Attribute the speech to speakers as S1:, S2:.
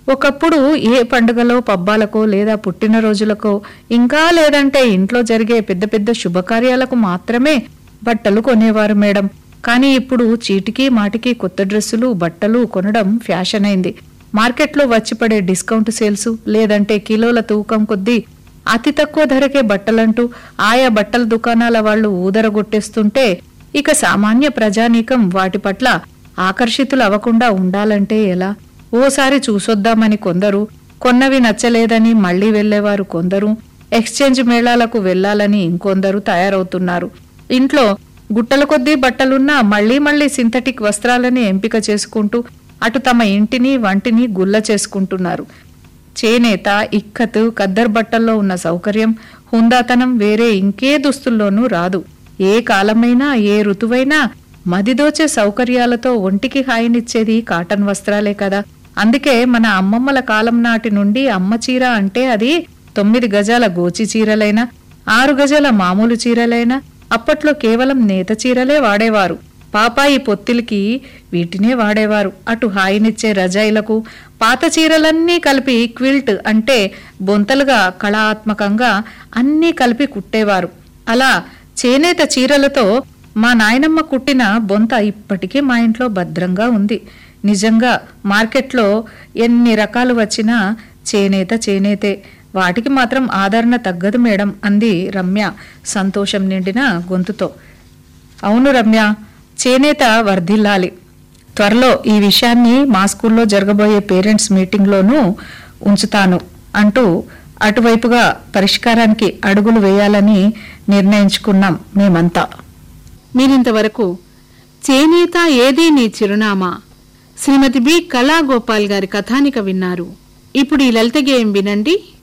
S1: ఒకప్పుడు ఏ పండుగలో పబ్బాలకో లేదా పుట్టినరోజులకో ఇంకా లేదంటే ఇంట్లో జరిగే పెద్ద పెద్ద శుభకార్యాలకు మాత్రమే బట్టలు కొనేవారు మేడం కానీ ఇప్పుడు చీటికి మాటికి కొత్త డ్రెస్సులు బట్టలు కొనడం ఫ్యాషన్ అయింది మార్కెట్లో వచ్చిపడే డిస్కౌంట్ సేల్స్ లేదంటే కిలోల తూకం కొద్దీ అతి తక్కువ ధరకే బట్టలంటూ ఆయా బట్టల దుకాణాల వాళ్ళు ఊదరగొట్టేస్తుంటే ఇక సామాన్య ప్రజానీకం వాటి పట్ల ఆకర్షితులు అవ్వకుండా ఉండాలంటే ఎలా ఓసారి చూసొద్దామని కొందరు కొన్నవి నచ్చలేదని మళ్లీ వెళ్లేవారు కొందరు ఎక్స్చేంజ్ మేళాలకు వెళ్లాలని ఇంకొందరు తయారవుతున్నారు ఇంట్లో గుట్టల కొద్దీ బట్టలున్నా మళ్లీ మళ్లీ సింథటిక్ వస్త్రాలని ఎంపిక చేసుకుంటూ అటు తమ ఇంటిని వంటిని గుల్ల చేసుకుంటున్నారు చేనేత ఇక్కత్ ఖద్దర్ బట్టల్లో ఉన్న సౌకర్యం హుందాతనం వేరే ఇంకే దుస్తుల్లోనూ రాదు ఏ కాలమైనా ఏ ఋతువైనా మదిదోచే సౌకర్యాలతో ఒంటికి హాయినిచ్చేది కాటన్ వస్త్రాలే కదా అందుకే మన అమ్మమ్మల కాలం నాటి నుండి అమ్మ చీర అంటే అది తొమ్మిది గజాల గోచి చీరలైనా ఆరు గజాల మామూలు చీరలైనా అప్పట్లో కేవలం నేత చీరలే వాడేవారు పాపాయి పొత్తిలికి వీటినే వాడేవారు అటు హాయినిచ్చే రజాయిలకు పాత చీరలన్నీ కలిపి క్విల్ట్ అంటే బొంతలుగా కళాత్మకంగా అన్నీ కలిపి కుట్టేవారు అలా చేనేత చీరలతో మా నాయనమ్మ కుట్టిన బొంత ఇప్పటికీ మా ఇంట్లో భద్రంగా ఉంది నిజంగా మార్కెట్లో ఎన్ని రకాలు వచ్చినా చేనేత చేనేతే వాటికి మాత్రం ఆదరణ తగ్గదు మేడం అంది రమ్య సంతోషం నిండిన గొంతుతో అవును రమ్య చేనేత వర్ధిల్లాలి త్వరలో ఈ విషయాన్ని మా స్కూల్లో జరగబోయే పేరెంట్స్ మీటింగ్లోనూ ఉంచుతాను అంటూ అటువైపుగా పరిష్కారానికి అడుగులు వేయాలని నిర్ణయించుకున్నాం మేమంతా
S2: మీరింతవరకు చేనేత ఏదీ నీ చిరునామా శ్రీమతి బి కళాగోపాల్ గారి కథానిక విన్నారు ఇప్పుడు ఈ లలిత గేయం వినండి